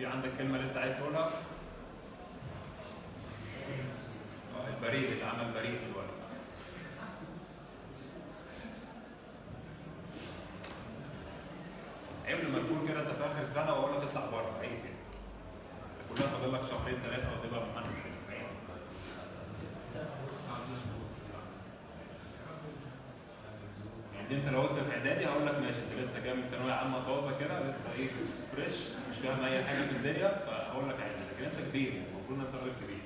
في عندك كلمه لسه عايز تقولها؟ آه، البريد اتعمل بريد دلوقتي عيب لما تكون كده انت في اخر سنه واقول لك اطلع بره عيب كده كلها فاضل لك شهرين ثلاثه وتبقى مهندس عيب. يعني انت لو انت في اعدادي هقول لك ماشي انت لسه جاي من ثانويه عامه طازه كده لسه ايه فريش مش فاهم اي حاجه في الدنيا فهقول لك عادي لكن انت كبير المفروض ان انت راجل كبير.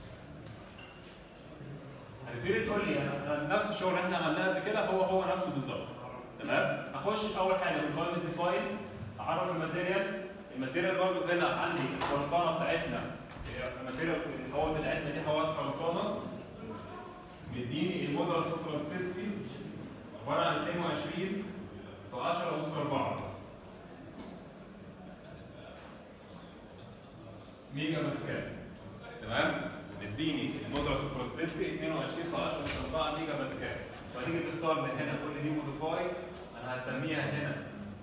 هتبتدي تقول لي انا أنا نفس الشغل اللي احنا عملناه قبل كده هو هو نفسه بالظبط تمام؟ اخش اول حاجه بالقائمه ديفاين اعرف الماتيريال الماتيريال برضه هنا عندي الخرسانه بتاعتنا هي الماتيريال الحوائط بتاعتنا دي حوائط خرسانه مديني المودرس اوف الاستيسيتي عباره عن 22 في 10 اس 4 ميجا باسكال تمام مديني المودرس اوف الاستيسيتي 22 في 10 اس 4 ميجا باسكال فتيجي تختار من هنا تقول لي دي موديفاي انا هسميها هنا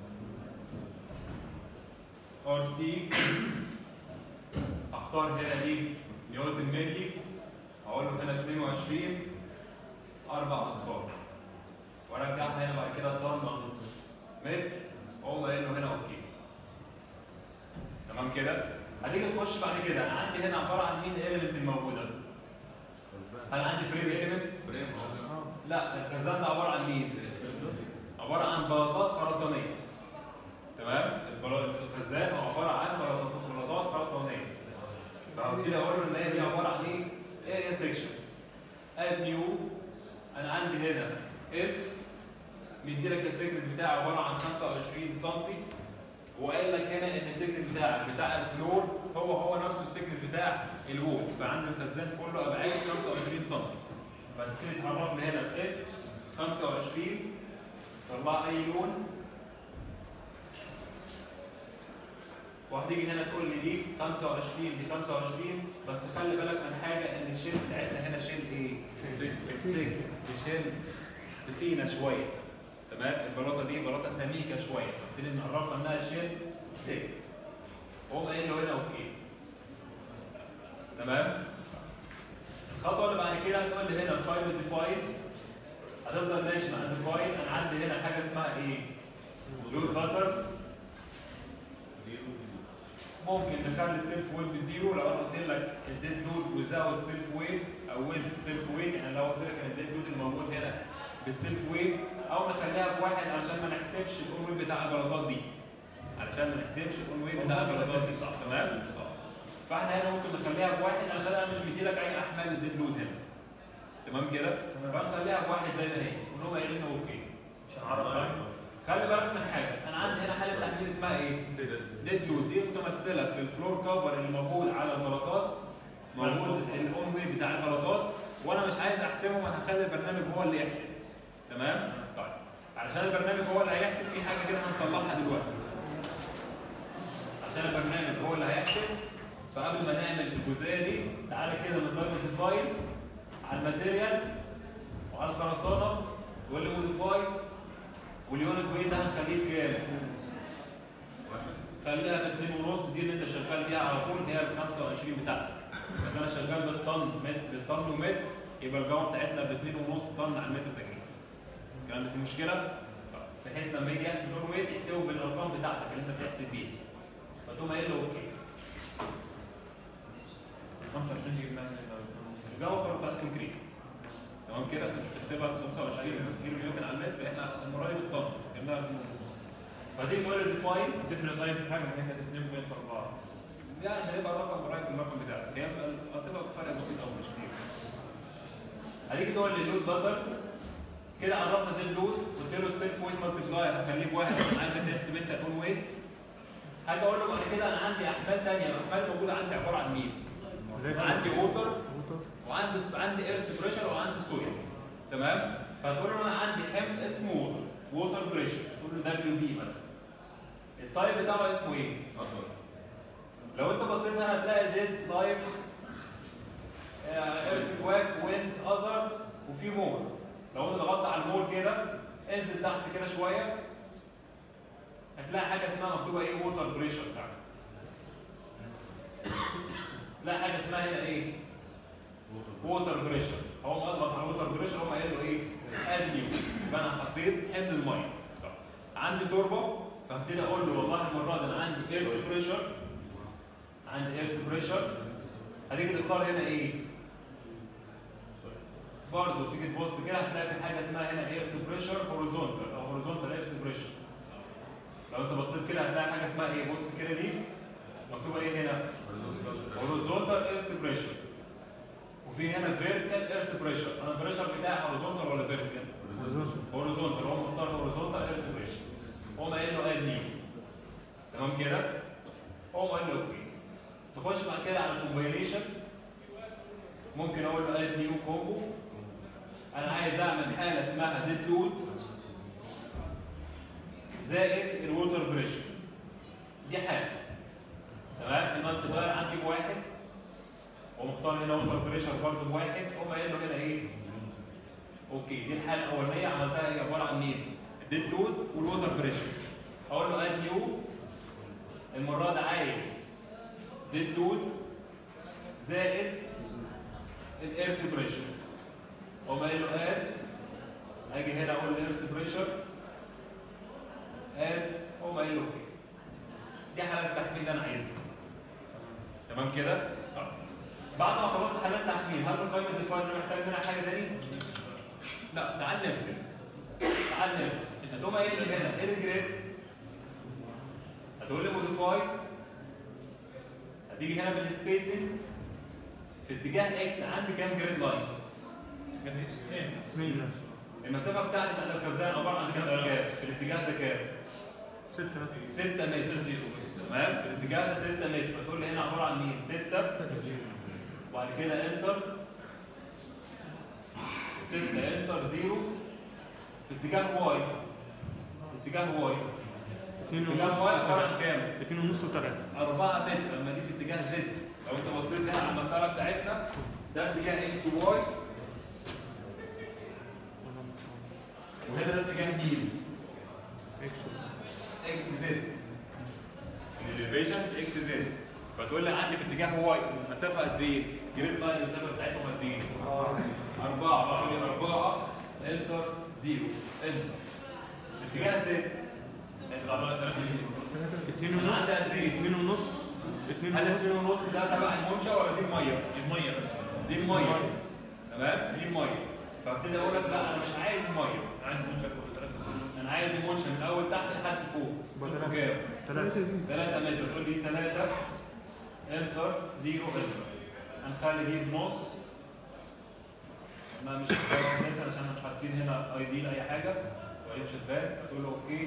ار سي اختار هنا دي نيوتن ملي اقول له هنا 22 اربع اصفار وارجعها هنا بعد كده طن متر اقوم قايل له هنا اوكي تمام كده هتيجي تخش بعد كده انا عندي هنا عباره عن مين الاليمنت الموجوده هل عندي فريم اليمنت لا الخزان ده عباره عن مين عباره عن بلاطات خرسانيه تمام البلا- الخزان هو عباره عن بلاطات بلاطات خرسانيه فهبتدي اقول له ان هي دي عباره عن ايه اريا سيكشن اد نيو انا عندي هنا اس مديلك السيكنس بتاعي عباره عن 25 سم وقال لك هنا ان السيكنس بتاعك بتاع الفلور هو هو نفسه السيكنس بتاع الوول فعند الخزان كله ابعاد 25 سم فتبتدي تعرف لي هنا اس 25 طلع اي لون وهتيجي هنا تقول لي دي 25 دي 25 بس خلي بالك من حاجه ان الشيل بتاعتنا هنا شيل ايه؟ سك دي شيل تخينه شويه تمام البلاطه دي بلاطه سميكه شويه نبتدي نعرفها انها شيل سك وهو قايل له هنا اوكي تمام الخطوه اللي بعد كده هتقول لي هنا فايل ديفاين هتفضل ماشي مع الديفاين انا عندي هنا حاجه اسمها ايه؟ لود باتر ممكن نخلي السيلف ويت بزيرو لو انا قلت لك الديد لود وزاوت سيلف ويت او ويز سيلف ويت يعني لو قلت لك ان الديد لود الموجود هنا بالسيلف ويت او نخليها بواحد علشان ما نحسبش الاون ويت بتاع البلاطات دي علشان ما نحسبش الاون ويت بتاع البلاطات دي صح تمام؟ اه فاحنا هنا ممكن نخليها بواحد علشان انا مش مديلك اي احمال الديد لود هنا تمام كده؟ فنخليها بواحد زي ما هي كلهم قايلين لنا اوكي مش هنعرف خلي بالك من حاجه انا عندي هنا حاله تحليل اسمها ايه؟ ديد لود دي متمثله في الفلور كفر اللي موجود على البلاطات موجود الاون ويت بتاع البلاطات وانا مش عايز احسبه انا هخلي البرنامج هو اللي يحسب تمام؟ طيب علشان البرنامج هو اللي هيحسب في حاجه كده هنصلحها دلوقتي عشان البرنامج هو اللي هيحسب فقبل ما نعمل الجزئيه دي تعالى كده نقيم الفايل على الماتيريال وعلى الخرسانه تقول لي موديفاي واليونت ويت ده هنخليه بكام؟ خليها ب 2 ونص دي اللي انت شغال بيها على طول هي ال 25 بتاعتك بس انا شغال بالطن متر بالطن ومتر يبقى الجامعه بتاعتنا ب 2 ونص طن على المتر تجريبي الكلام ده فيه مشكله؟ طيب بحيث لما يجي يحسب الاون ويت يحسبه بالارقام بتاعتك اللي انت بتحسب بيها فتقوم قايل له اوكي 25 جيجا مثلا الجوهر بتاع الكونكريت تمام كده انت مش بتحسبها ب 25 كيلو نيوتن على المتر احنا المره دي بالطن جبناها ب 2 ونص فتيجي تقول لي ديفاين تفرق طيب في حاجه ان هي كانت 2.4 يعني عشان يبقى الرقم قريب من الرقم بتاعك هي هتبقى فرق بسيط قوي مش كتير هتيجي تقول لي لود باتر كده عرفنا دي اللود قلت له السيلف ويت مالتبلاير هخليه بواحد عشان عايزك تحسب انت الاون ويت هاجي اقول له بعد كده انا عندي احمال ثانيه الاحمال موجوده عندي عباره عن مين؟ عندي ووتر وعندي عندي ايرث بريشر وعندي سويل تمام؟ فهتقول له انا عندي حمل اسمه ووتر ووتر بريشر تقول له دبليو بي مثلا التايب بتاعه اسمه ايه؟ لو انت بصيت هنا هتلاقي ديد لايف ايرث كواك ويند اذر وفي مور لو انت ضغطت على المور كده انزل تحت كده شويه هتلاقي حاجه اسمها مكتوبه ايه ووتر بريشر بتاعك لا حاجه اسمها هنا ايه؟ ووتر بريشر هو مضغط على الووتر بريشر هم قال له ايه؟ اد نيو يبقى انا حطيت حمل الميه طب عندي توربو فابتدي اقول له والله المره دي انا عندي ايرث بريشر عندي ايرث بريشر هتيجي تختار هنا ايه؟ برضه تيجي تبص كده هتلاقي في حاجه اسمها هنا ايرث بريشر هوريزونتال او هوريزونتال ايرث بريشر لو انت بصيت كده هتلاقي حاجه اسمها ايه؟ بص كده دي مكتوبه ايه هنا؟ هوريزونتال ايرث بريشر وفي هنا فيرتيكال ايرث بريشر انا البريشر بتاعي هوريزونتال ولا فيرتيكال؟ هوريزونتال هو مختار هوريزونتال ايرث بريشر هو قايل له اد نيو تمام كده؟ هو قال له اوكي تخش بعد كده على الكومباينيشن ممكن اقول له اد نيو كومبو انا عايز اعمل حاله اسمها ديد لود زائد الووتر بريشر دي حاله تمام المالتي داير عندي بواحد ومختار هنا ووتر بريشر برضه بواحد هم قايل له هنا ايه؟ اوكي دي الحاله الاولانيه عملتها هي عباره عن مين؟ الديد لود والووتر بريشر اقول له اد نيو المره دي عايز ديد لود زائد الايرث بريشر هو قايل له اد اجي هنا اقول الايرث بريشر اد هو قايل له اوكي دي حاله التحميل اللي انا عايزها تمام كده؟ طيب بعد ما خلصت حالات تحميل هل القائمه الديفاين محتاج منها حاجه تاني؟ لا تعال نرسم تعال نرسم هتقوم قايل لي هنا ايه الجريد؟ هتقول لي موديفاي هتيجي هنا بالسبيسنج في اتجاه اكس عندي كام جريد لاين؟ اثنين المسافه بتاعتي بتاعت الخزان عباره عن كام اتجاه؟ في الاتجاه ده كام؟ ستة 6 متر تمام؟ في الاتجاه ده 6 متر هتقول لي هنا عباره عن مين؟ 6 وبعد كده انتر 6 انتر 0 في اتجاه واي في اتجاه واي اثنين اتجاه واي عباره ونص عن كام؟ اثنين ونص وثلاثة 4 متر لما دي في اتجاه زد لو انت بصيت هنا على المساله بتاعتنا ده اتجاه اكس وواي وهنا ده اتجاه مين؟ اكس زد الاليفيشن في اكس زد فتقول لي عندي في اتجاه واي المسافه قد ايه؟ جريد لاين المسافه بتاعتهم قد ايه؟ أربعة فقول لي أربعة انتر زيرو انتر في اتجاه زد الأربعة ثلاثة اثنين أنا ونص عندي قد إيه؟ اثنين ونص اثنين هل ونص الاتنين ونص ده تبع المنشأ ولا دي المية؟ المية بس دي المية تمام؟ دي المية فابتدي أقول لك لا أنا مش عايز المية عايز منشأ كله ثلاثة أنا عايز المنشأ من أول تحت لحد فوق يبقى قلت ثلاثة. كام؟ ثلاثة 3 متر تقول لي 3 انتر 0 انتر هنخلي دي بنص انا مش هختار اساسا عشان مش حاطين هنا اي دي لاي حاجه وهي مش هتبان هتقول له اوكي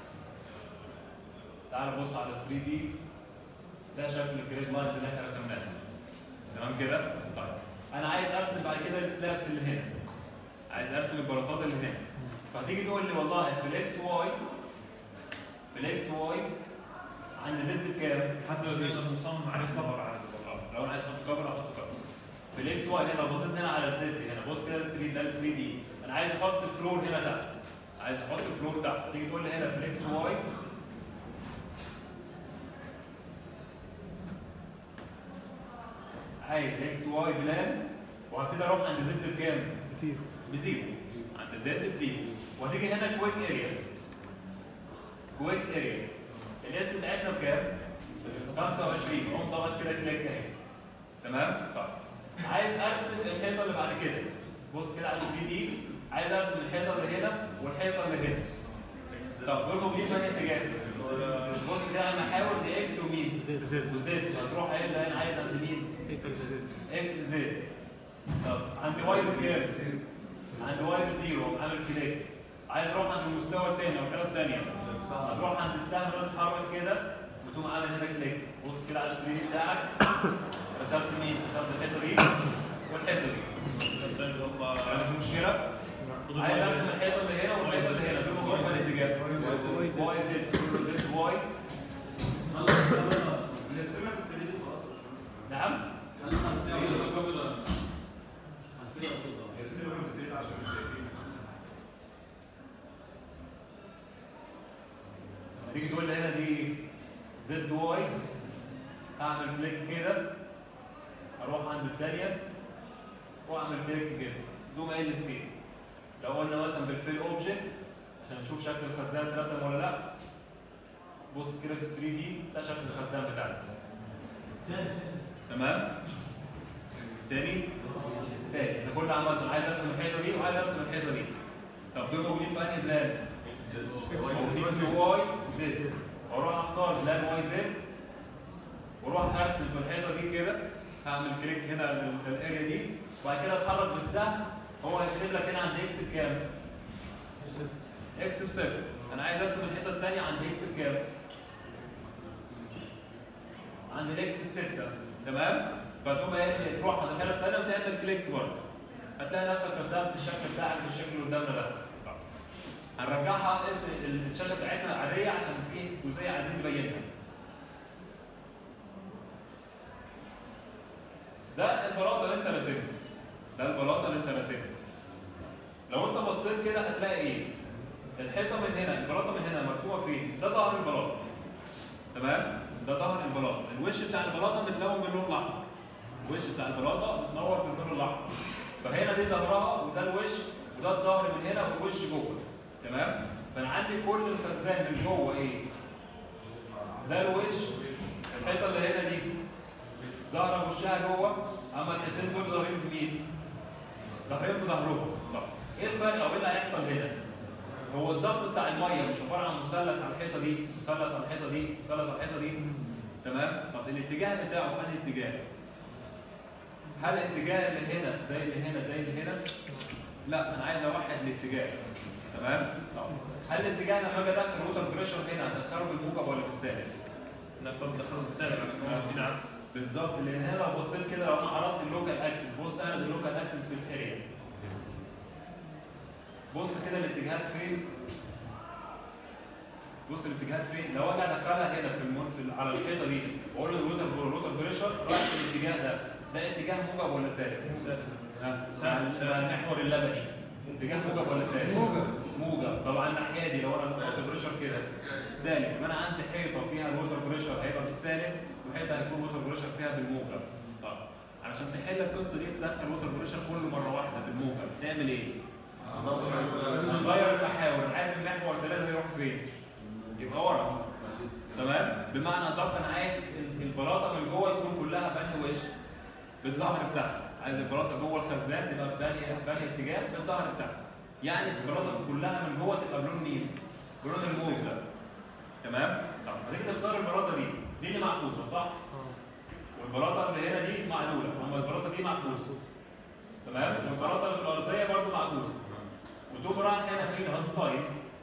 تعال بص على 3 دي ده شكل الجريد لاينز اللي احنا رسمناها تمام كده؟ طيب انا عايز ارسم بعد كده السلابس اللي هنا عايز ارسم البلاطات اللي هنا فهتيجي تقول لي والله في الاكس واي في الاكس واي عند زد بكام؟ حتى لو نقدر نصمم عليه كفر عادي لو انا عايز احط كفر احط كفر في الاكس واي هنا لو بصيت هنا على الزد هنا بص كده ال 3 ده ال 3 دي انا عايز احط الفلور هنا تحت عايز احط الفلور تحت تيجي تقول لي هنا في الاكس واي عايز اكس واي بلان وهبتدي اروح عند زد بكام؟ كتير بزيرو عند زد بزيرو وهتيجي هنا كويك اريا كويك اريا الاس بتاعتنا بكام؟ 25 قوم ضغط كده كليك اهي تمام؟ طيب عايز ارسم الحيطه اللي بعد كده بص كده على 3 دي عايز ارسم الحيطه اللي هنا والحيطه اللي هنا طب دول موجودين في انهي اتجاه؟ بص كده على المحاور دي اكس ومين؟ زيت زيت وزد هتروح قايل ده انا عايز عند مين؟ اكس زيت اكس زد طب عند واي بكام؟ عند واي بزيرو عامل كليك عايز اروح عند المستوى الثاني او الحاله الثانيه هتروح عند السهم ده تتحرك كده وتقوم عامل هنا كليك بص كده على السرير بتاعك رسمت مين؟ رسمت الحته دي والحته دي عندك مشكله؟ عايز ارسم الحيطه اللي هنا والحيطه اللي هنا دول موجودين في الاتجاه واي زد زد واي بنرسمها بالسرير خلاص نعم نرسمها بالسرير عشان مش شايفين تيجي تقول لي هنا دي زد واي هعمل كليك كده اروح عند الثانيه واعمل كليك كده دوم قايل لي سكيل لو قلنا مثلا بالفيل اوبجكت عشان نشوف شكل الخزان اترسم ولا لا بص كده في 3 دي ده شكل الخزان بتاعنا تمام تاني تاني انا كل عملت عايز ارسم الحيطه دي وعايز ارسم الحيطه دي طب دول موجودين في انهي بلان؟ موجودين في واي زد واروح اختار بلان واي زد واروح ارسم في الحيطه دي كده هعمل كليك هنا لل- للاريا دي وبعد كده اتحرك بالسهم هو هيكتب لك هنا عند اكس بكام؟ اكس بصفر انا عايز ارسم الحيطه الثانيه عند اكس بكام؟ عند الاكس بستة تمام؟ فتقوم قايل لي تروح عند الحيطه الثانيه وتعمل كليك برضه هتلاقي نفسك رسمت الشكل بتاعك بالشكل اللي قدامنا ده هنرجعها اسم الشاشه بتاعتنا عاديه عشان في جزئيه عايزين نبينها ده البلاطه اللي انت راسمها ده البلاطه اللي انت راسمها لو انت بصيت كده هتلاقي ايه الحيطه من هنا البلاطه من هنا مرسومه فين ده ظهر البلاطه تمام ده ظهر البلاطه الوش بتاع البلاطه متلون باللون الاحمر الوش بتاع البلاطه متنور باللون الاحمر فهنا دي ظهرها وده الوش وده الظهر من هنا والوش جوه تمام فانا عندي كل الخزان من جوه ايه ده الوش الحيطه اللي هنا دي ظاهره وشها جوه اما الحيطتين دول ظاهرين بمين؟ ظاهرين بظهرهم طب ايه الفرق او ايه اللي هيحصل هنا؟ هو الضغط بتاع الميه مش عباره عن مثلث على الحيطه دي، مثلث على الحيطه دي، مثلث على الحيطه دي تمام؟ طب الاتجاه بتاعه في انهي اتجاه؟ هل الاتجاه اللي هنا زي اللي هنا زي اللي هنا؟ لا انا عايز اوحد الاتجاه تمام؟ طب هل الاتجاه لما اجي ادخل ووتر بريشر هنا هدخله بالموجب ولا بالسالب؟ انك طب تدخل السالب عشان هو مدينا عكس بالظبط لان هنا لو بصيت كده لو انا عرضت اللوكال اكسس بص انا اللوكال اكسس في الاريا بص كده الاتجاهات فين بص الاتجاهات فين لو انا ادخلها هنا في المون في ال- على الحيطه دي واقول له الروتر الروتر بريشر رايح في الاتجاه ده ده اتجاه موجب ولا سالب؟ ها مع مع المحور اللبني اتجاه موجب ولا سالب؟ موجب موجب طبعا الناحيه دي لو انا الروتر بريشر كده سالب ما انا عندي حيطه فيها الووتر بريشر هيبقى بالسالب وحيطه هيكون الووتر بريشر فيها بالموجب طب علشان تحل القصه دي تدخل الووتر بريشر كل مره واحده بالموجب تعمل ايه؟ تغير المحاور أنا عايز المحور ثلاثه يروح فين؟ يبقى ورا تمام؟ بمعنى طب انا عايز ال- البلاطه من جوه يكون كلها بني وش بالظهر بتاعها عايز البلاطه جوه الخزان تبقى بني بني اتجاه بالظهر بتاعها يعني البلاطه كلها من جوه تبقى بلون مين؟ بلون الموف ده تمام؟ طب هتيجي تختار البلاطه دي دي اللي معكوسه صح؟ والبلاطه اللي هنا دي معدوله اما البلاطه دي معكوسه تمام؟ والبلاطه اللي في الارضيه برضه معكوسه وتقوم رايح هنا فين السايد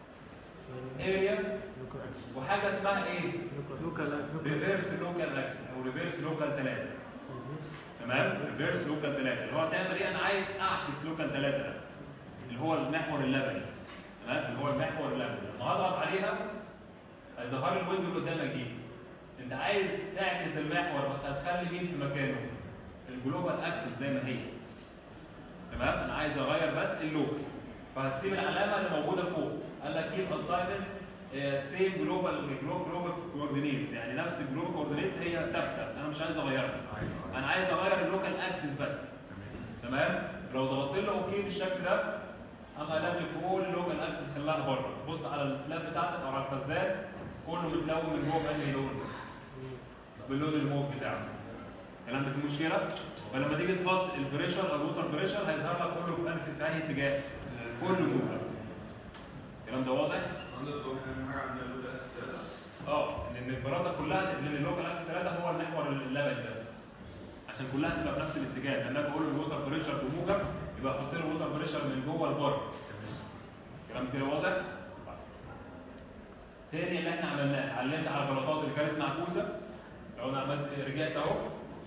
اريا وحاجه اسمها ايه؟ ريفيرس لوكال اكسس او ريفيرس لوكال 3 تمام؟ ريفيرس لوكال 3 اللي هو تعمل ايه؟ انا عايز اعكس لوكال 3 ده اللي هو المحور اللبني تمام؟ اللي هو المحور اللبني لما اضغط عليها هيظهر لي الويندو اللي قدامك دي انت عايز تعكس المحور بس هتخلي مين في مكانه؟ الجلوبال اكسس زي ما هي تمام؟ انا عايز اغير بس اللوكال فهتسيب العلامه اللي موجوده فوق قال لك كيب اساينمنت سيم جلوبال جلوبال كوردينيتس يعني نفس الجلوبال كوردينيت هي ثابته انا مش عايز اغيرها انا عايز اغير اللوكال اكسس بس تمام لو ضغطت له اوكي بالشكل ده اما قلب لي كل اللوكال اكسس خلاها بره بص على السلاب بتاعتك او على الخزان كله متلون من جوه بانهي لون باللون الموف بتاعه الكلام ده فيه مشكله فلما تيجي تحط البريشر او الووتر بريشر هيظهر لك كله في أنهي- في انهي اتجاه كله موجب الكلام ده واضح مهندس هو اهم حاجه عندنا اللود اس 3 اه ان البلاطه كلها لان اللوكال اكسس 3 هو المحور اللبني ده عشان كلها تبقى في نفس الاتجاه لما اجي اقول الووتر بريشر بموجب يبقى احط له الووتر بريشر من جوه لبره الكلام كده واضح؟ طيب. تاني اللي احنا عملناه علمت على البلاطات اللي كانت معكوسه لو انا عملت رجعت اهو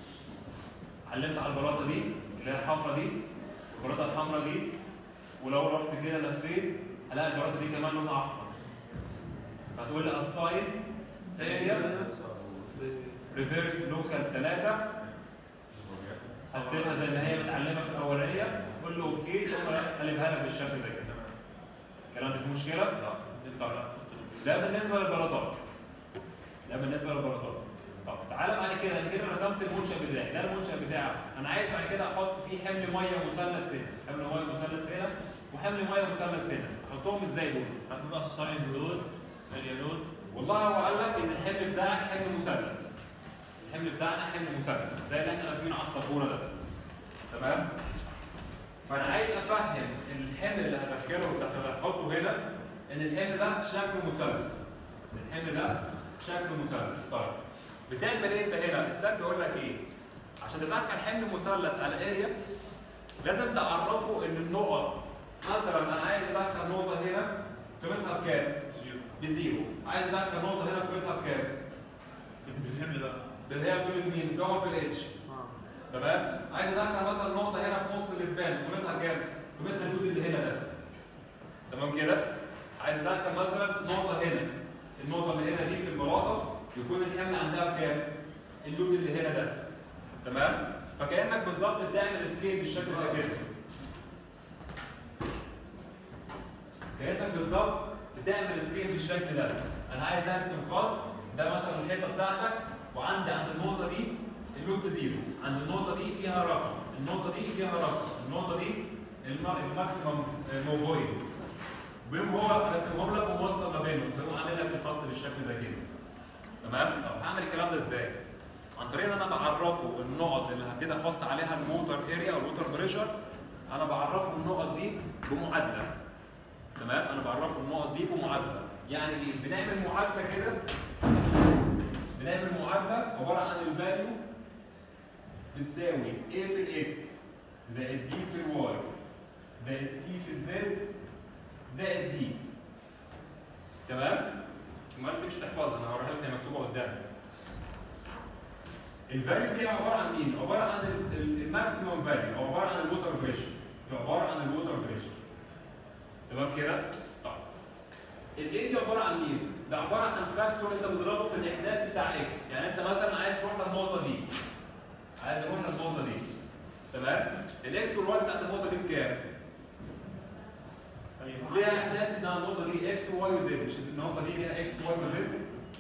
علمت على البلاطه دي اللي هي الحمراء دي البلاطه الحمراء دي ولو رحت كده لفيت هلاقي البلاطه دي كمان لونها احمر هتقول لي الساين اريا ريفيرس لوكال 3 هتسيبها زي ما هي متعلمه في الاولانيه قول له اوكي ثم قلبها لك بالشكل ده كده الكلام ده فيه مشكله؟ لا طيب ده بالنسبه للبلاطات ده بالنسبه للبلاطات طب تعالى بعد كده انا كده رسمت المنشأ بتاعي ده المنشأ بتاعي انا عايز بعد كده احط فيه حمل ميه مثلث هنا حمل ميه مثلث هنا وحمل ميه مثلث هنا احطهم ازاي دول هتبقى الساين لود اريا لود والله هو قال لك ان الحمل بتاعك حمل مثلث الحمل بتاعنا حمل مثلث زي اللي احنا راسمينه على السبوره ده تمام فانا عايز افهم الحمل اللي هدخله اللي هحطه هنا ان الحمل ده شكله مثلث الحمل ده شكله مثلث طيب بتعمل ايه انت هنا السب بيقول لك ايه عشان تدخل حمل مثلث على اريا لازم تعرفه ان النقط مثلا انا عايز ادخل نقطه هنا قيمتها بكام؟ زيرو بزيرو عايز ادخل نقطه هنا قيمتها بكام؟ بالحمل ده اللي هي قيمه مين؟ جوه في الاتش تمام؟ عايز ادخل مثلا نقطه هنا في نص الاسبان قيمتها كام؟ قيمتها الجزء اللي هنا ده تمام كده؟ عايز ادخل مثلا نقطه هنا النقطه اللي هنا دي في البلاطه يكون الحمل عندها بكام؟ اللود اللي هنا ده تمام؟ فكانك بالظبط بتعمل سكيل بالشكل ده كده كانك بالظبط بتعمل سكيل بالشكل ده انا عايز ارسم خط ده مثلا الحيطه بتاعتك وعندي عند النقطه دي اللوب بزيرو عند النقطه دي فيها رقم النقطه دي فيها رقم النقطه دي الم- الماكسيمم موفويد بيقوم هو راسمهم لك وموصل ما بينهم فيقوم عامل لك الخط بالشكل ده كده تمام طب هعمل الكلام ده ازاي عن طريق ان انا بعرفه النقط اللي هبتدي احط عليها الموتر اريا او الووتر بريشر انا بعرفه النقط دي بمعادله تمام انا بعرفه النقط دي بمعادله يعني ايه بنعمل معادله كده بنعمل معادله عباره عن الفاليو بتساوي a في الاكس زائد b في الواي زائد c في الزد زائد d تمام المعادله دي مش هتحفظها انا هوريها لك هي مكتوبه قدامك الفاليو دي عباره عن مين؟ عباره عن ال- ال- الماكسيموم فاليو او عباره عن الووتر بريشر عباره عن الووتر بريشر تمام كده؟ طيب الاي دي عباره عن مين؟ ده عباره عن فاكتور انت بتضربه في الاحداث بتاع اكس، يعني انت مثلا عايز تروح للنقطه دي. عايز اروح للنقطه دي. تمام؟ الاكس والواي بتاعت النقطه دي بكام؟ ايوه ليها احداث بتاع النقطه دي اكس وواي وزد، مش النقطه دي ليها اكس وواي وزد.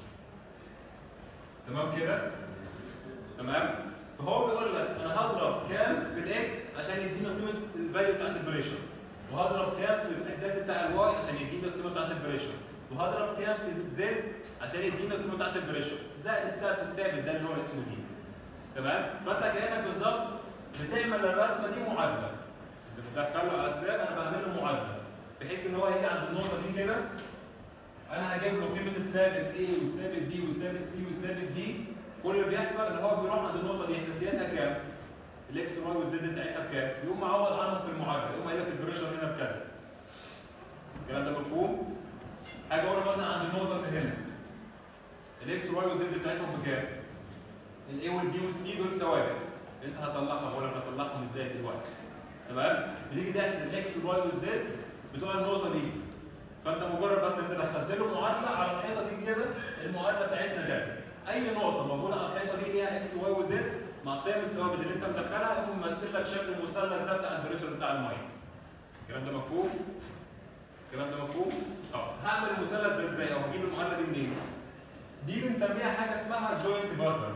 تمام كده؟ تمام؟ فهو بيقول لك انا هضرب كام في الاكس عشان يديني قيمه الفاليو بتاعت البريشر. وهضرب كام في الاحداث بتاع الواي عشان يديني القيمه بتاعت البريشر وهضرب كام في زد عشان يديني القيمه بتاعت البريشر زائد السالب الثابت ده اللي هو اسمه دي تمام فانت كانك بالظبط بتعمل الرسمه دي معادله بتدخله على السالب انا بعمل له معادله بحيث ان هو هيجي عند النقطه دي كده انا هجيب له قيمه الثابت A والثابت B والثابت C والثابت D كل اللي بيحصل ان هو بيروح عند النقطه دي احداثياتها كام؟ الاكس والواي والزد بتاعتها بكام؟ يقوم معوض عنهم في المعادله يقوم قايل لك البريشر هنا بكذا. الكلام ده مفهوم؟ هاجي اقول له مثلا عند النقطه اللي هنا الاكس والواي والزد بتاعتهم بكام؟ الاي والبي والسي دول ثوابت انت هتطلعهم اقول لك هتطلعهم ازاي دلوقتي تمام؟ بتيجي تحسب الاكس والواي والزد بتوع النقطه دي فانت مجرد بس انت دخلت له معادله على الحيطه دي كده المعادله بتاعتنا كذا اي نقطه موجوده على الحيطه دي ليها اكس واي وزد مع قيم الثوابت اللي انت مدخلها يقوم ممثل لك شكل المثلث ده بتاع البريشر بتاع الميه. الكلام ده مفهوم؟ الكلام ده مفهوم؟ طب هعمل المثلث ده ازاي او هجيب المعادله دي منين؟ دي بنسميها حاجه اسمها جوينت باترن.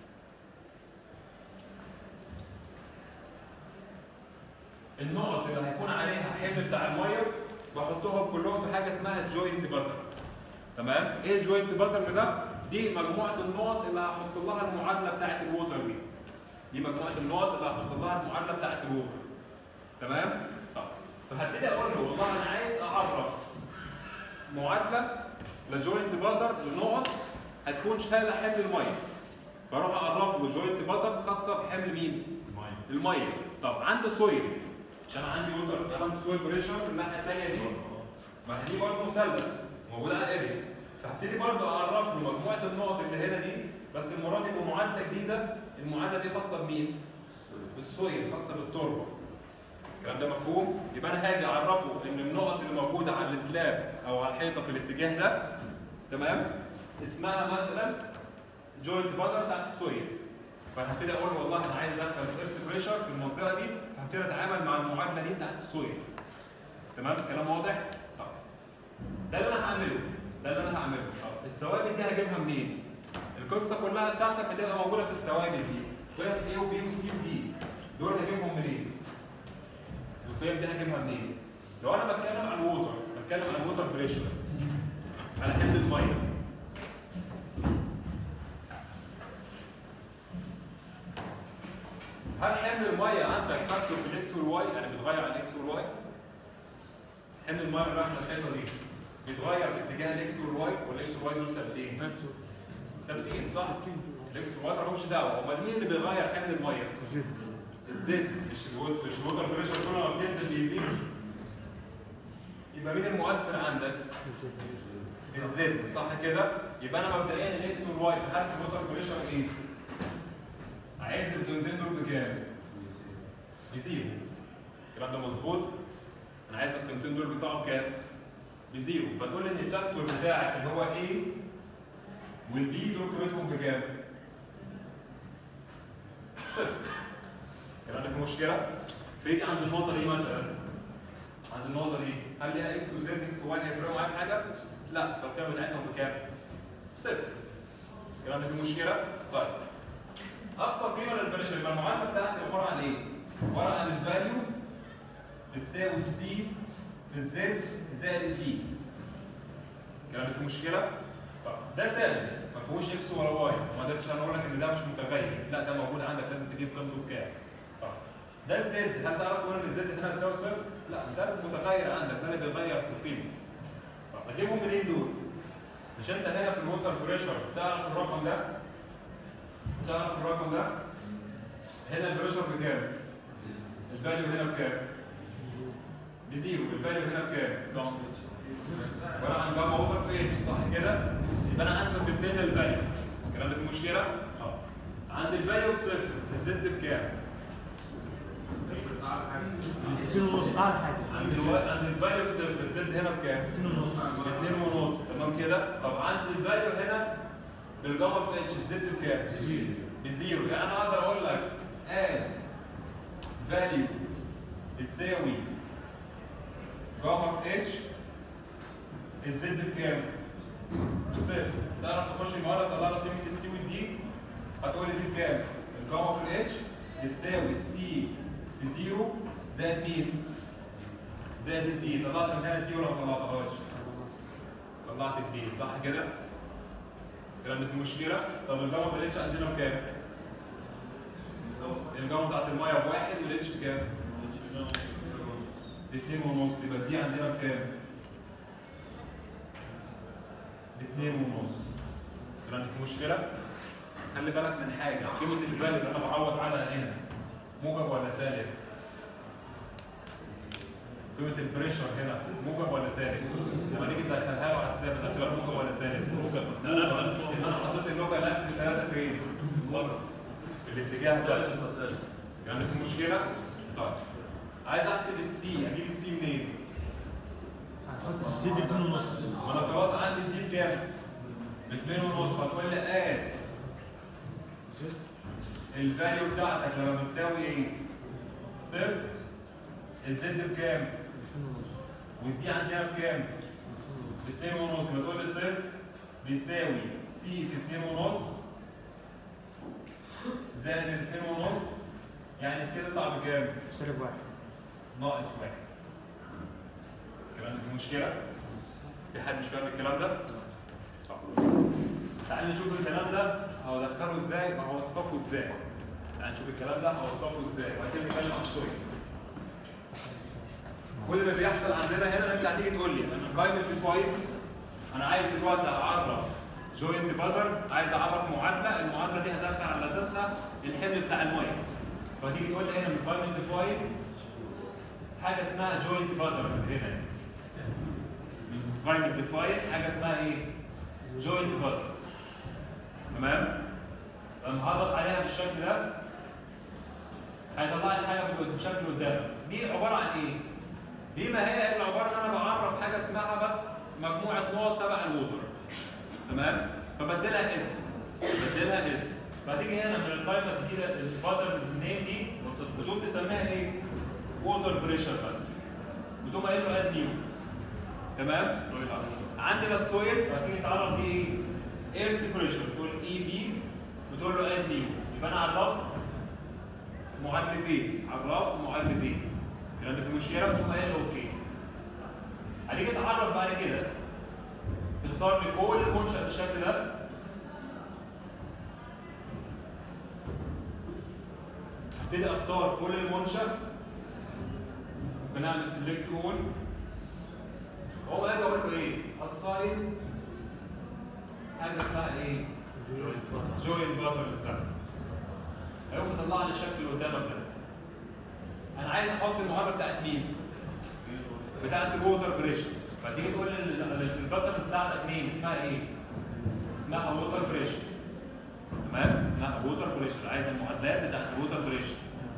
النقط اللي هيكون عليها حمل بتاع الميه بحطهم كلهم في حاجه اسمها جوينت باترن. تمام؟ ايه الجوينت باترن ده؟ دي مجموعه النقط اللي هحط لها المعادله بتاعت الووتر دي. دي مجموعه النقط اللي هحط لها المعادله بتاعت الووتر. تمام؟ طب فهبتدي اقول له والله انا عايز اعرف معادله لجوينت باتر لنقط هتكون شايله حمل الميه. فاروح اعرف له جوينت باتر خاصه بحمل مين؟ الميه. طب عنده سويل عشان عندي ووتر عندي سويل بريشر في الناحيه الثانيه دي. ما هي دي برضه مثلث موجود على الاريا. فهبتدي برضه اعرف له مجموعه النقط اللي هنا دي بس المره دي بمعادله جديده المعادله دي خاصه بمين؟ بالسويل خاصه بالتربه. الكلام ده مفهوم؟ يبقى انا هاجي اعرفه ان النقط اللي موجوده على السلاب او على الحيطه في الاتجاه ده تمام؟ اسمها مثلا جوينت باتر بتاعت السويل. فهبتدي اقول له والله انا عايز ادخل الايرث بريشر في المنطقه دي فهبتدي اتعامل مع المعادله دي بتاعت السويل. تمام؟ الكلام واضح؟ طيب ده اللي انا هعمله ده اللي انا هعمله طب الثوابت دي هجيبها منين؟ القصه كلها بتاعتك بتبقى موجوده في الثوابت دي قيم A وB وC ودي دول هجيبهم منين؟ القيم دي هجيبها منين؟ لو انا بتكلم عن ووتر بتكلم عن ووتر بريشر على حمل ميه هل حمل الميه عندك فاكتور في الاكس والواي يعني بيتغير عن الاكس والواي؟ حمل الميه اللي رايح الحيطه دي بيتغير في اتجاه الاكس والواي والاكس والواي دول ثابتين ثابتين صح؟ الاكس والواي مالهمش دعوه امال مين اللي بيغير حمل الميه؟ الزد مش الووت- مش الووتر بريشر كل ما بتنزل بيزيد يبقى مين المؤثر عندك؟ الزد صح كده؟ يبقى انا مبدئيا الاكس والواي في حاله الووتر بريشر ايه؟ عايز القيمتين دول بكام؟ بزيرو الكلام ده مظبوط؟ انا عايز القيمتين دول بيطلعوا بكام؟ بزيرو فتقول لي ان الفاكتور بتاعك اللي هو A والبي دول قيمتهم بكام؟ صفر الكلام ده فيه مشكله؟ فيجي عند النقطه دي مثلا عند النقطه دي هل ليها اكس وزد اكس وواي هيفرقوا معايا في حاجه؟ لا فالقيمه بتاعتهم بكام؟ صفر الكلام ده فيه مشكله؟ طيب اقصى قيمه للبريشر يبقى المعادله بتاعتي عباره عن ايه؟ عباره عن الفاليو بتساوي السي في الزد زائد الدي الكلام ده فيه مشكله؟ طب ده ثابت ما فيهوش اكس ولا واي ما قدرتش انا اقول لك ان ده مش متغير لا ده موجود عندك لازم تجيب قيمته بكام؟ طب ده الزد هل تعرف تقول ان الزد هنا يساوي صفر؟ لا ده متغير عندك ده اللي بيغير في القيمه طب اجيبهم منين دول؟ مش انت هنا في الووتر بريشر تعرف الرقم ده؟ تعرف الرقم ده؟ هنا البريشر بكام؟ الفاليو هنا بكام؟ بزيرو الفاليو هنا بكام؟ عباره عن جاما اوفر في اتش صح كده؟ يبقى انا عندي قيمتين للفاليو الكلام ده فيه مشكله؟ اه عند الفاليو بصفر الزد بكام؟ اتنين ونص اعلى حاجه عند الوا... عند الفاليو بصفر الزد هنا بكام؟ اتنين ونص اتنين ونص تمام كده؟ طب عند الفاليو هنا بالجاما في اتش الزد بكام؟ بزيرو يعني انا اقدر اقول لك اد فاليو بتساوي جاما في اتش الزد بكام؟ بصفر تعرف تخش المره تطلع لك قيمه السي والدي هتقول لي دي بكام؟ الجاما في الاتش بتساوي سي بزيرو زائد مين؟ زائد الدي طلعت من هنا الدي ولا ما طلعتهاش؟ طلعت الدي صح كده؟ الكلام ده فيه مشكله؟ طب الجاما في الاتش عندنا بكام؟ الجاما بتاعت الميه بواحد والاتش بكام؟ باتنين ونص يبقى الدي عندنا بكام؟ باتنين ونص الكلام ده فيه مشكله؟ خلي بالك من حاجه قيمه الفاليو اللي انا بعوض عنها هنا موجب ولا سالب؟ قيمه البريشر هنا موجب ولا سالب؟ لما نيجي ندخلها له على الثابت هتبقى موجب ولا سالب؟ موجب ان انا حطيت اللوجا الاكسس ده فين؟ بره في الاتجاه ده يعني في مشكله؟ طيب عايز احسب السي اجيب السي منين؟ هنحط الزد اتنين ونص ما انا خلاص عندي الدي بكام؟ باتنين ونص فتقول لي اد الفاليو بتاعتك لما بتساوي ايه؟ صفر الزد بكام؟ اتنين ونص والدي عندنا بكام؟ باتنين ونص يبقى تقول لي صفر بيساوي سي في اتنين ونص زائد الاتنين ونص يعني السي تطلع بكام؟ سالب واحد ناقص واحد الكلام ده فيه مشكلة؟ في حد مش فاهم الكلام ده؟ طب. تعال نشوف الكلام ده هودخله ازاي وهوصفه ازاي تعال نشوف الكلام ده هوصفه ازاي وبعد كده نتكلم عن الصورة كل اللي بيحصل عندنا هنا انت هتيجي تقول لي انا قايمه الفايل انا عايز دلوقتي اعرف جوينت باتر عايز اعرف معادله المعادله دي هدخل على اساسها الحمل بتاع الميه فتيجي تقول لي هنا من قائمه الفايل حاجه اسمها جوينت باترنز هنا من قائمه الفايل حاجه اسمها ايه؟ جوينت باترنز تمام؟ لما هضغط عليها بالشكل ده هيطلع لي حاجه بال- بشكل قدامك دي عباره عن ايه؟ دي ما هي الا عباره ان انا بعرف حاجه اسمها بس مجموعه نقط تبع الووتر تمام؟ فبدلها اسم بدلها اسم فتيجي هنا من القائمه الجديده الباترنز نيم دي بتقوم تسميها ايه؟ ووتر بريشر بس بتقوم قايل له اد نيو تمام؟ عندنا السويل فهتيجي تعرف دي ايه؟ اير سيبريشن بتقول اي بي بتقول له اد نيو يبقى انا عرفت معادلتين عرفت معادلتين الكلام ده في مشكله بس هم قال اوكي هتيجي تعرف بعد كده تختار لي كل المنشأ بالشكل ده هبتدي اختار كل المنشأ ممكن اعمل سيلكت اول هو اجي اقول له ايه؟ assign حاجه اسمها ايه؟ جوين باترن سهم هيقوم مطلع لي الشكل اللي قدامك ده انا عايز احط المعادله بتاعت مين؟ بتاعت الووتر بريشر فتيجي تقول لي الباترنز بتاعتك مين؟ اسمها ايه؟ اسمها ووتر بريشر تمام؟ اسمها ووتر بريشر عايز المعادلات بتاعت الووتر بريشر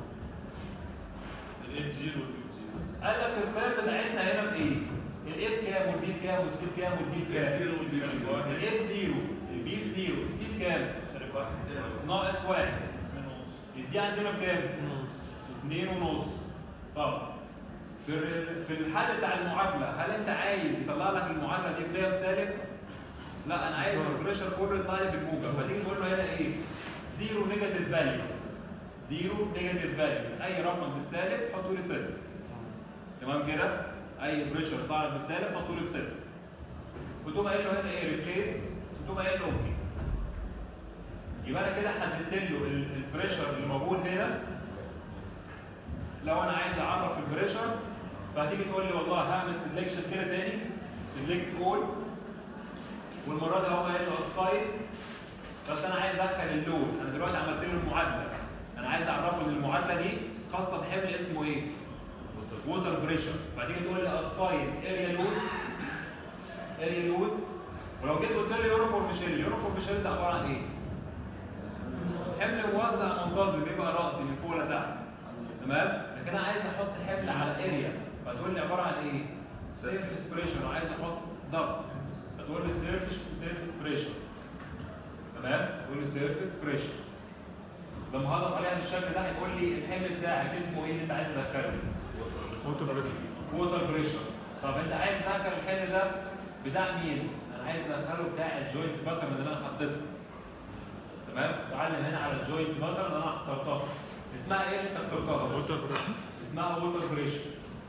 الاف 0 واليو 0 قال لك القيم بتاعتنا هنا بايه؟ الاف كام والبي كام والسي كام والبي كام؟ زيرو والبي بواحد. الاف زيرو البي بزيرو السي بكام؟ سالب واحد ناقص واحد من ونص يدي عندنا بكام؟ نص اتنين ونص طب في ال- في الحل بتاع المعادله هل انت عايز يطلع لك المعادله دي قيم سالب؟ لا انا عايز البريشر كله يطلع لي بالموجب فتيجي تقول له هنا ايه؟ زيرو نيجاتيف فاليوز زيرو نيجاتيف فاليوز اي رقم بالسالب حطوا لي صفر تمام كده؟ اي بريشر يطلع لك بالسالب حطوا لي بصفر وتقوم قايل له هنا ايه؟ ريبليس وتقوم قايل له اوكي يبقى انا كده حددت له ال- البريشر اللي موجود هنا لو انا عايز اعرف البريشر فهتيجي تقول لي والله هعمل سelection كده تاني سيلكت اول والمره دي هو قايل له السايد بس انا عايز ادخل اللود انا دلوقتي عملت له المعادله انا عايز اعرفه ان المعادله دي خاصه بحمل اسمه ايه؟ ووتر بريشر فهتيجي تقول لي السايد اريا لود اريا لود ولو جيت قلت لي يونيفورم شيل يونيفورم شيل ده عباره عن ايه؟ حمل موزع منتظم يبقى راسي من فوق لتحت تمام لكن انا عايز احط حمل على اريا فتقول لي عباره عن ايه سيرفيس بريشر وعايز احط ضغط فتقول لي سيرفيس سيرفيس بريشر تمام تقول لي سيرفيس بريشر لما هضغط عليها بالشكل ده هيقول لي الحمل بتاعك اسمه ايه اللي انت عايز تدخله ووتر بريشر ووتر بريشر طب انت عايز تدخل الحمل ده بتاع مين انا عايز ادخله بتاع الجوينت باترن اللي انا حطيتها تمام تعلم هنا على الجوينت باترن اللي انا اخترتها اسمها ايه اللي انت اخترتها ووتر بريشر اسمها ووتر بريشر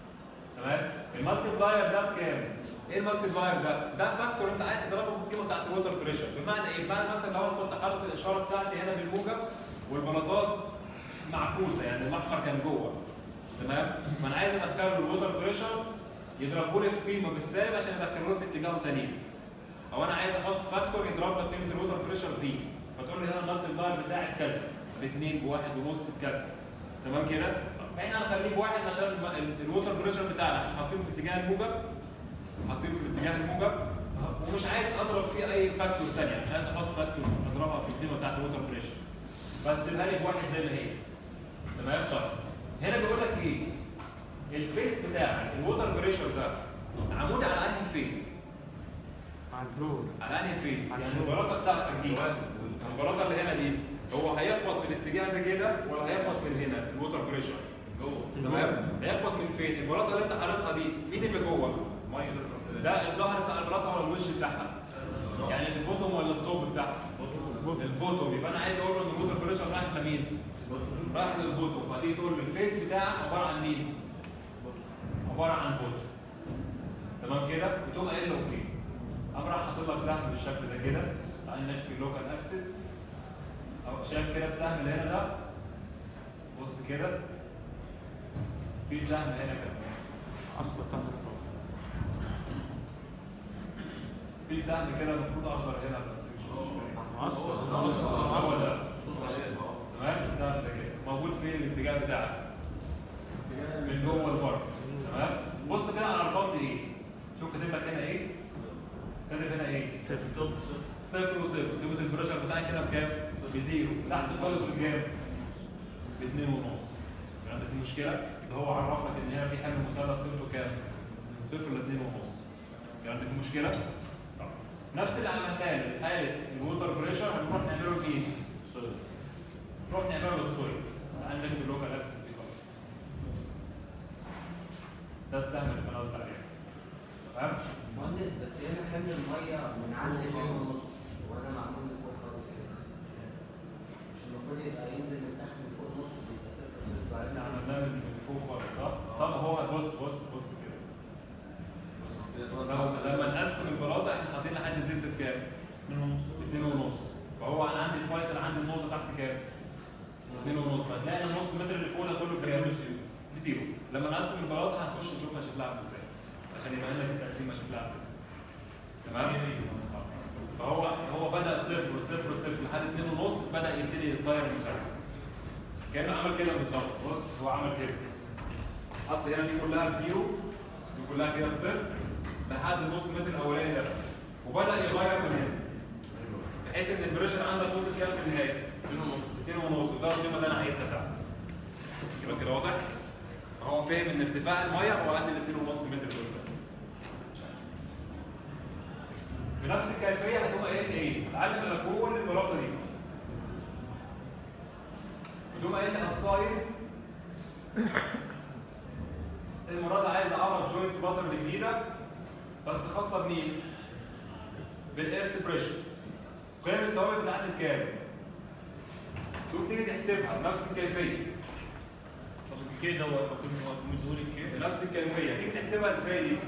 تمام المالتي بلاير ده بكام ايه المالتي بلاير ده ده فاكتور انت عايز تضربه في القيمه بتاعت الووتر بريشر بمعنى ايه بمعنى مثلا لو انا كنت حاطط الاشاره بتاعتي هنا بالموجب والبلاطات معكوسه يعني الاحمر كان جوه تمام فانا عايز ادخله الووتر بريشر يضربه لي في قيمه بالسالب عشان يدخلوه في اتجاه سليم او انا عايز احط فاكتور يضرب لك قيمه الووتر بريشر فيه فتقول لي هنا المالتي بلاير بتاعك كذا باثنين بواحد ونص بكذا تمام كده؟ طب احنا هنخليه بواحد عشان الم- ال- الووتر بريشر بتاعنا احنا حاطينه في اتجاه الموجب حاطينه في الاتجاه الموجب ومش عايز اضرب فيه اي فاكتور ثانيه مش عايز احط فاكتور اضربها في القيمه بتاعت الووتر بريشر فهتسيبها لي بواحد زي ما هي تمام طيب هنا بيقول لك ايه؟ الفيس بتاعك الووتر بريشر ده عمودي على انهي فيس؟ على الفلور على انهي فيس؟ على يعني الفلور. البلاطه بتاعتك دي البلاطه اللي هنا دي هو هيخبط في الاتجاه ده كده ولا هيخبط من هنا الووتر بريشر؟ جوه تمام؟ هيخبط من فين؟ البلاطه اللي انت حاططها دي مين اللي جوه؟ ده الظهر بتاع البلاطه ولا الوش بتاعها؟ يعني البوتوم ولا التوب بتاعها؟ البوتوم يبقى انا عايز اقول له ان الووتر بريشر رايح لمين؟ رايح للبوتوم فدي تقول له الفيس بتاعك عباره عن مين؟ عباره عن بوتوم تمام كده؟ وتقوم قايل له اوكي قام راح حاطط لك سهم بالشكل ده كده تعال نخفي لوكال اكسس او شايف كده السهم اللي هنا ده بص كده في سهم هنا كده اصلا تحت الفلور في سهم كده المفروض اخضر هنا بس مش مش اصلا هو ده تمام السهم ده كده موجود فين الاتجاه بتاعك من جوه لبره تمام بص كده على الارقام دي ايه شوف كاتب لك هنا ايه كاتب هنا ايه صفر صفر وصفر قيمه البريشر بتاعك هنا بكام بزيرو تحت خالص بكام باتنين ونص يعني عندك مشكله اللي هو عرف لك ان هنا في حمل مثلث قيمته كام من صفر لاتنين ونص يعني عندك مشكله طب. نفس اللي عملناه لحاله الووتر بريشر هنروح نعمله بايه نروح نعمله للسويل عندك في اللوكال اكسس دي خالص ده السهم اللي انا قصدي عليه تمام مهندس بس هنا حمل الميه من عند 2 ونص وانا معمول من فوق خالص كده مش المفروض يبقى ينزل من تحت من فوق نص يبقى صفر صفر بعدين احنا عملناه من من فوق خالص صح؟ طب هو بص بص بص كده لما لما نقسم البلاطه احنا حاطين لحد زد بكام؟ من ونص اتنين ونص فهو انا عندي الفيصل عندي النقطه تحت كام؟ اتنين ونص فهتلاقي النص متر اللي فوق ده كله بكام؟ بزيرو لما نقسم البلاطه هنخش نشوفها شكلها عامل ازاي عشان يبين لك التقسيمه شكلها عامل ازاي تمام؟ فهو هو بدا صفر صفر صفر لحد اتنين ونص بدا يبتدي يتغير المثلث كانه عمل كده بالظبط بص هو عمل كده حط هنا دي كلها بزيرو دي كلها كده بصفر لحد النص متر الاولاني ده وبدا يغير من هنا بحيث ان البريشر عندك وصل كام في النهايه؟ 2 ونص 2 ونص وده القيمه اللي انا عايزها بتاعتي يبقى كده واضح؟ هو فاهم ان ارتفاع الميه هو قد ال 2 ونص متر دول بس بنفس الكيفيه هتقوم قايل لي ايه؟ اتعلم لك كل البلاطه دي وتقوم قايل لي الصايم المره دي عايز اعرف جوينت باترن الجديده بس خاصه بمين؟ بالايرث بريشر قيم الثوابت بتاعت الكام؟ تقوم تيجي تحسبها بنفس الكيفيه طب الكي ده هو بكون هو مديهولي الكي بنفس الكيفيه تيجي تحسبها ازاي دي؟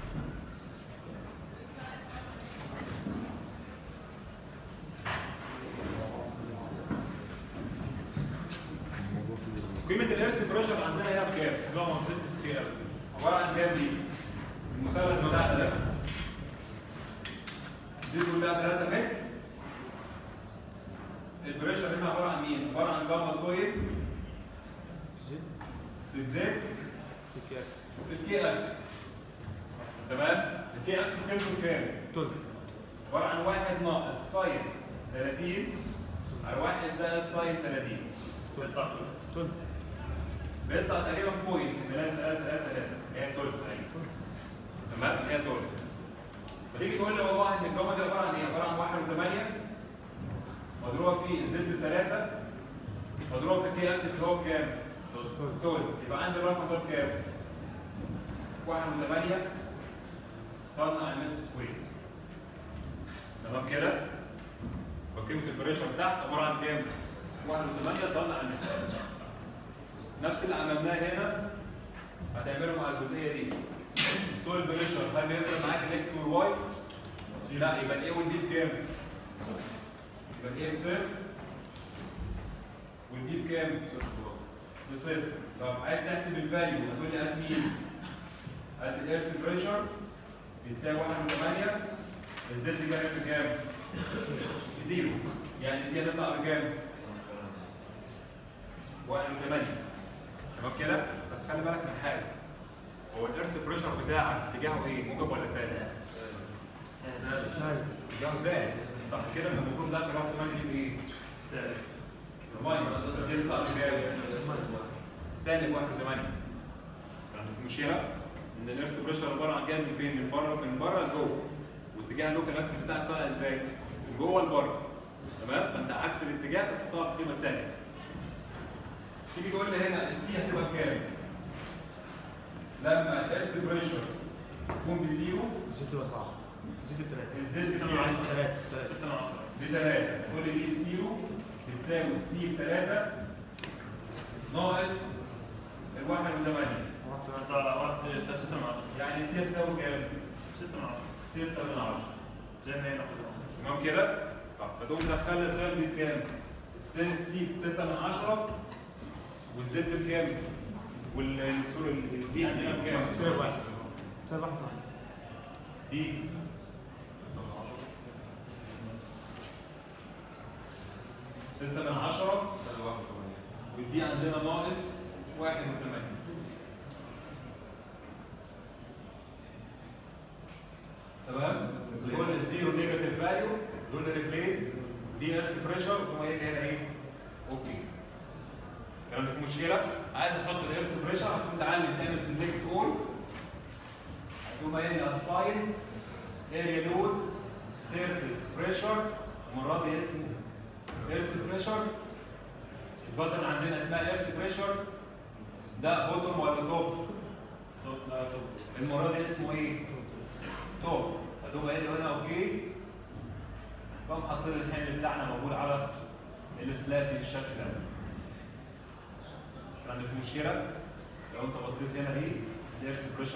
قيمه الايرث بريشر عندنا هنا بكام؟ اللي هو منطقه الكي اب عباره عن كام دي؟ المثلث بتاعنا ده دي كلها 3 متر البريشر هنا عباره عن مين؟ عباره عن جاما سويل في الزيت في الكي ال تمام؟ الكي ال قيمته كام؟ تل عباره عن واحد ناقص ساين 30 على واحد زائد ساين 30 بيطلع طول تل بيطلع تقريبا بوينت 3 3 3 3 هي تولت تقريبا تمام هي تولت فتيجي تقول لي والله ان الجمله دي عباره عن ايه؟ عباره عن 1 و8 مضروبه في الزد 3 مضروبه في الكي اللي هو بكام؟ تولت يبقى عندي الرقم ده بكام؟ 1 و8 طن على المتر سكوير تمام كده؟ وقيمه البريشر تحت عباره عن كام؟ 1 و8 طن على المتر نفس اللي عملناه هنا هتعمله مع الجزئيه دي السول بريشر هل بيفرق معاك الاكس والواي؟ لا يبقى الاي والبي بكام؟ يبقى الاي بصفر والبي بكام؟ بصفر طب عايز تحسب الفاليو هتقول لي هات مين؟ هات الايرث بريشر بيساوي 1 و8 الزد جاي بكام؟ بزيرو يعني دي هتطلع بكام؟ 1 و8 تمام كده بس خلي بالك من حاجه هو الارث بريشر بتاعك اتجاهه ايه موجب ولا سالب اتجاهه سالب صح كده فالمفروض داخل واحد كمان يجيب ايه سالب الميه بس دي يطلع بكام سالب 1 و8 يعني المشكله ان الارث بريشر عباره عن جاي من فين من بره من بره لجوه واتجاه اللوكال اكسس بتاعك طالع ازاي من جوه لبره تمام فانت عكس الاتجاه فتحطها بقيمه سالب تيجي تقول لي هنا السي هتبقى بكام؟ لما الاس بريشر يكون بزيرو زد بقى زد بتلاتة الزد ستة من بكام؟ عشرة. تلاتة تلاتة ستة من عشرة بثلاثة تقول لي دي زيرو بتساوي السي في ثلاثة ناقص الواحد وثمانية يطلع واحد بتاع ستة من عشرة يعني السي هتساوي كام؟ ستة من عشرة ستة من عشرة زي ما هي ناخدها تمام كده؟ طب فتقوم تدخل القيم دي بكام؟ السي السي بستة من عشرة والزد بكام؟ والسوري البي عندنا بكام؟ سالب واحد سالب واحد واحد دي ستة من عشرة والدي عندنا ناقص واحد وثمانية تمام؟ دول الزيرو نيجاتيف فاليو دول ريبليس دي اس بريشر وتقوم قايل لي هنا ايه؟ اوكي الكلام ده فيه مشكلة؟ عايز احط الايرس بريشر هتقوم تعلم تعمل سيلكت اول هتقوم قايل لي الساين اريا لود سيرفيس بريشر المرة دي اسمه ايرس بريشر البطن عندنا اسمها ايرس بريشر ده بوتوم ولا توب؟ لا طب المرة دي اسمه ايه؟ توب هتقوم قايل له هنا اوكي فقام حاطين الحمل بتاعنا موجود على السلاب دي بالشكل ده يعني في مشكله لو انت بصيت هنا دي الايرث بريشر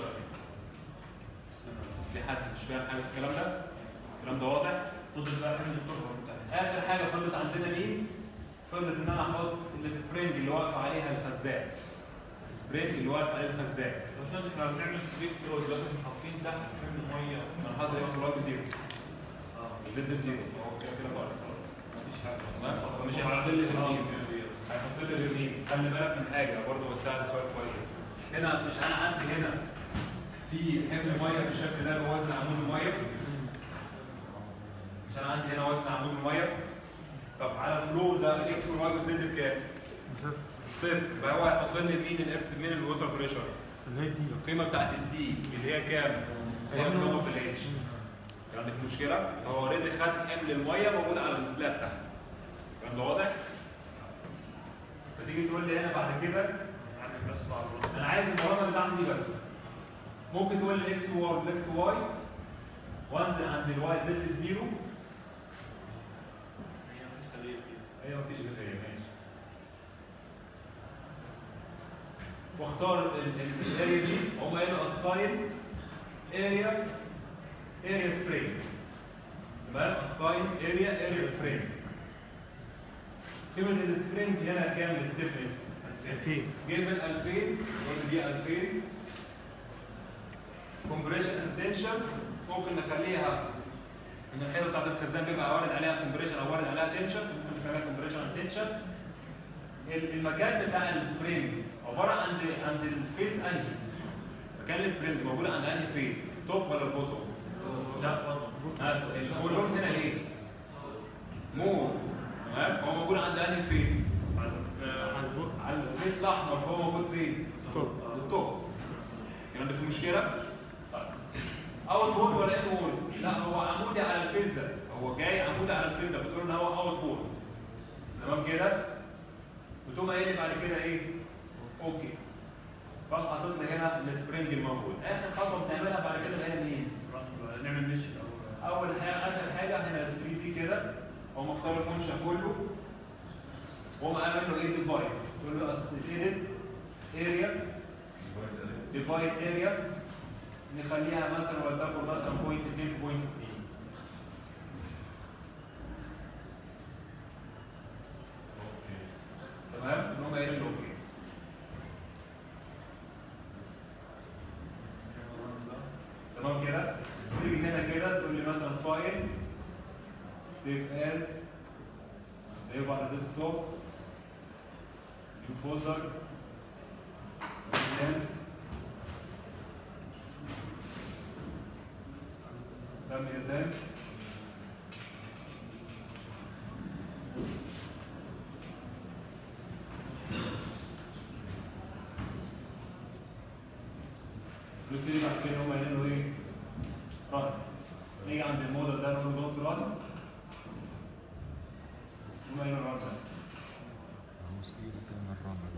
في حد مش فاهم حاجه في الكلام ده الكلام ده واضح فضل بقى حمل التربه بتاعتي اخر حاجه فضلت عندنا مين فضلت ان انا احط السبرينج اللي واقف عليها الخزان السبرينج اللي واقف عليه الخزان بس مثلا احنا بنعمل ستريت كده دلوقتي حاطين تحت حمل ميه انا حاطط اكس واي زيرو اه زد زيرو هو كده كده بقى خلاص مفيش حاجه تمام مش هيحط لي الرنين هيحط لي الرنين خلي بالك من حاجه برضه بساعد سؤال كويس هنا مش انا عندي هنا في حمل ميه بالشكل ده اللي هو وزن عمود الميه مش انا عندي هنا وزن عمود الميه طب على الفلور ده الاكس والواي والزد بكام؟ صفر صفر يبقى هو هيحط لي مين الارث مين الووتر بريشر اللي هي دي القيمه بتاعت الدي اللي هي كام؟ هي القيمه في الاتش يعني في مشكله هو اوريدي خد حمل الميه موجود على السلاب تحت الكلام ده واضح؟ فتيجي تقول لي هنا بعد كده عندك بس مع الرز انا عايز المرونه بتاعتي دي بس ممكن تقول لي اكس واي والاكس واي وانزل عند الواي زد بزيرو هي مفيش تغيير فيها ايوه مفيش غير هي ماشي واختار الاريا دي هم قالوا اساين اريا اريا سبرينج تمام اساين اريا اريا سبرينج قيمة السبرينج هنا كام الستيفنس؟ 2000 جيفن 2000 قلت دي 2000 كومبريشن اند تنشن ممكن نخليها ان الحيطه بتاعت الخزان بيبقى وارد عليها كومبريشن او وارد عليها تنشن ممكن نخليها كومبريشن اند تنشن المكان بتاع السبرينج عباره عن عند الفيس انهي مكان السبرينج موجود عند انهي فيس توب ولا البوتوم؟ لا برضه الكولون هنا ايه؟ موف تمام هو موجود عند انهي فيس؟ على البوك على الفيس الاحمر فهو موجود فين؟ توب. التوب الكلام ده فيه مشكله؟ طيب اوت بول ولا ان بول؟ لا هو عمودي على الفيس ده هو جاي عمودي على الفيس ده بتقول ان هو اوت بول تمام كده؟ بتقوم قايل لي بعد كده ايه؟ اوكي فانا حاطط لي هنا السبرينج الموجود اخر خطوه بنعملها بعد كده اللي هي مين؟ نعمل مش الاول اول حاجه اخر حاجه هنا ال 3 دي كده هو مختار المنشا كله وهو عامل له ايه ديفايد تقول له اسيتيد اريا ديفايد اريا نخليها مثلا ولتكن مثلا بوينت 2 في بوينت 2 تمام ان هم قايلين له اوكي تمام كده تيجي هنا كده تقول لي مثلا فايل سيف از سيف على ديسكتوب نيو فولدر سمي اذن نبتدي بعد كده هم قايلين له ايه؟ رن نيجي عند الموديل ده نقول له دوت رن هم قايلين له رن Vamos a ir acá en la ronda.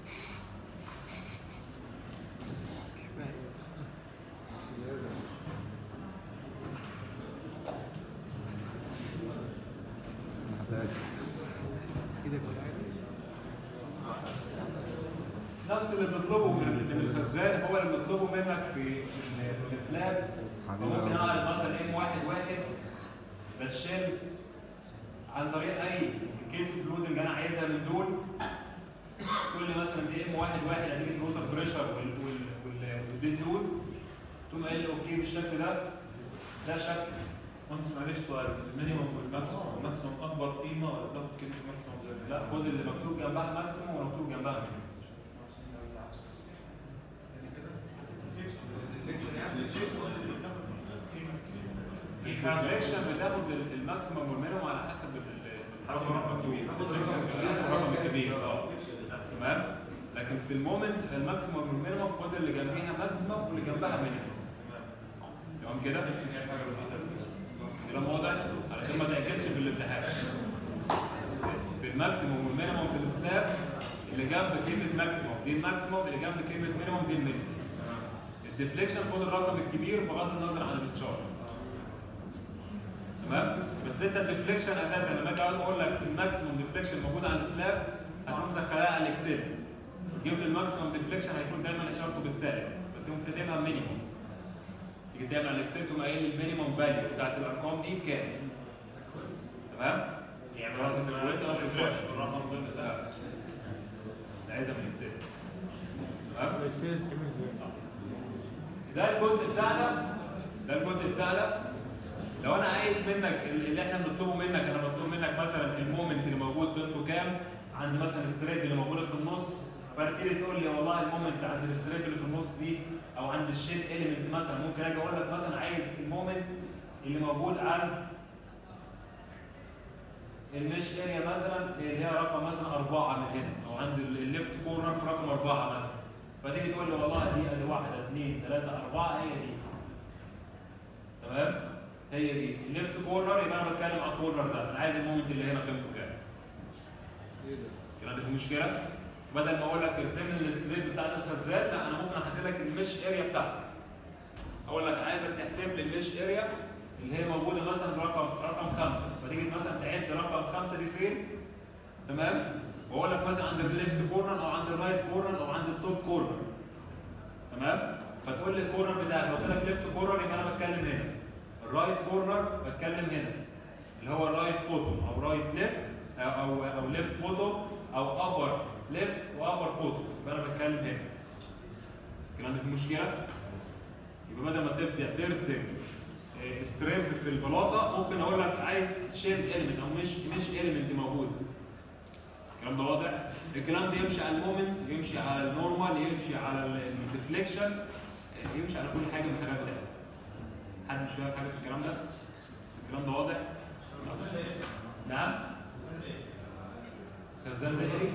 نفس اللي بتطلبه من من الخزان هو اللي بيطلبه منك في في, في السلابس حبيبي ممكن يا رب. اعرض مثلا ام واحد واحد بشيل عن طريق اي كيس اوف لودنج انا عايزها من دول تقول لي مثلا دي ام واحد واحد اديك الوتر بريشر وال وال وال والديد لود تقوم قايل لي اوكي بالشكل ده ده شكل مهندس معلش سؤال المينيمم والماكسيمم الماكسيمم اكبر قيمه ولا بتاخد كلمه ماكسيمم زي ما لا خد اللي مكتوب جنبها ماكسيموم ومكتوب جنبها مينيموم في حاجه الريكشن بتاخد الماكسيمم والمينيموم على حسب ال- ال- حسب رقم المكتوب كبير. حسب الرقم الكبير اه تمام لكن في المومنت الماكسيمم والمينيموم خد اللي جنبيها ماكسيمم واللي جنبها مينيموم تمام كده كلام واضح علشان ما تعكسش في الامتحان في الماكسيموم والمينيموم في السلاب اللي جنب كلمه ماكسيموم دي الماكسيموم اللي جنب كلمه مينيموم دي المينيموم الديفليكشن خد الرقم الكبير بغض النظر عن التشارت تمام بس انت الديفليكشن اساسا لما اجي اقول لك الماكسيموم ديفليكشن موجود على السلاب هتقوم مدخلها على الاكسل تجيب لي الماكسيموم ديفليكشن هيكون دايما اشارته بالسالب فتقوم كاتبها مينيموم تيجي تعمل على الاكسل تقوم قايل لي المينيموم فاليو بتاعت الارقام دي بكام تمام يعني سواء في الكويس او في الفلاش الرقم ده بتاع عايزها من الاكسل تمام الاكسل تعمل ازاي؟ ده الجزء بتاعنا ده الجزء بتاعنا لو انا عايز منك اللي احنا بنطلبه منك انا بطلب منك مثلا المومنت اللي موجود قيمته كام عند مثلا الستريب اللي موجوده في النص فتبتدي تقول لي والله المومنت عند الستريب اللي في النص دي او عند الشيب اليمنت مثلا ممكن اجي اقول لك مثلا عايز المومنت اللي موجود عند المش اريا مثلا اللي هي رقم مثلا أربعة من هنا أو عند الليفت كورنر في رقم أربعة مثلا فتيجي تقول لي والله دي ادي واحدة اثنين ثلاثة أربعة هي دي تمام هي دي الليفت كورنر يبقى أنا بتكلم على الكورنر ده أنا عايز المومنت اللي هنا قيمته كام كده عندك مشكلة بدل ما أقول لك ارسم لي الستريت بتاعت الخزان لا أنا ممكن أحدد لك المش اريا بتاعتك أقول لك عايزك تحسب لي المش اريا اللي هي موجوده مثلا رقم رقم خمسه فتيجي مثلا تعد رقم خمسه دي فين تمام واقول لك مثلا عند الليفت كورنر او عند الرايت كورنر او عند التوب كورنر تمام فتقول لي الكورنر بتاعك لو قلت لك ليفت كورنر يبقى انا بتكلم هنا الرايت كورنر بتكلم هنا اللي هو الرايت بوتوم او رايت ليفت او او ليفت بوتوم او ابر ليفت وابر بوتوم يبقى انا بتكلم هنا الكلام ده في مشكله يبقى بدل ما تبدا ترسم ستريب في البلاطه ممكن اقول لك عايز شيب اليمنت او مش مش اليمنت موجود الكلام ده واضح الكلام ده يمشي على المومنت يمشي على النورمال يمشي على الديفليكشن يمشي على كل حاجه من الحاجات دي حد مش فاهم حاجه في الكلام ده الكلام ده واضح نعم خزان دائري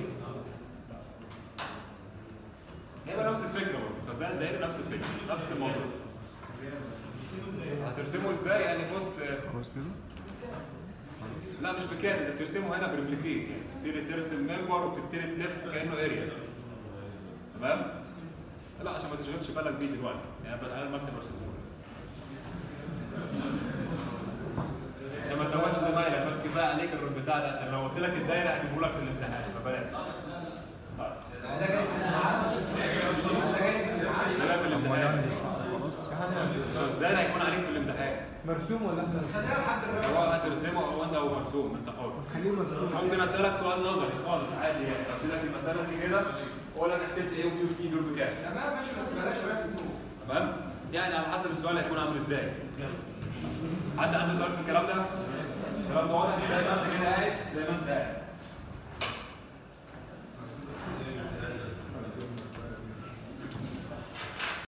هيبقى نفس الفكره برضه خزان دائري نفس الفكره نفس الموضوع هترسمه ازاي يعني بص خلاص كده لا مش بكده انت بترسمه هنا بريبليكيت يعني تبتدي ترسم ممبر وتبتدي تلف كانه اريا تمام لا عشان ما تشغلش بالك بيه دلوقتي يعني انا المكتب ارسمه لك ما تتوهش زمايلك بس كفايه عليك البتاع ده عشان لو قلت لك الدايره هجيبه لك في الامتحان فبلاش طيب ده جاي في الامتحان ده جاي في الامتحان ده في الامتحان ازاي هيكون عليك في الامتحان مرسوم ولا احنا خلينا لحد الرابع سواء هترسمه او انت او مرسوم انت حر خليه مرسوم ممكن اسالك سؤال نظري خالص عادي يعني ابتدي لك المساله دي كده واقول لك حسبت ايه وبي وسي دول بكام تمام ماشي بس بلاش رسم تمام يعني على حسب السؤال هيكون عامل ازاي حد عنده سؤال في الكلام ده الكلام ده واضح زي ما انت كده قاعد زي ما انت قاعد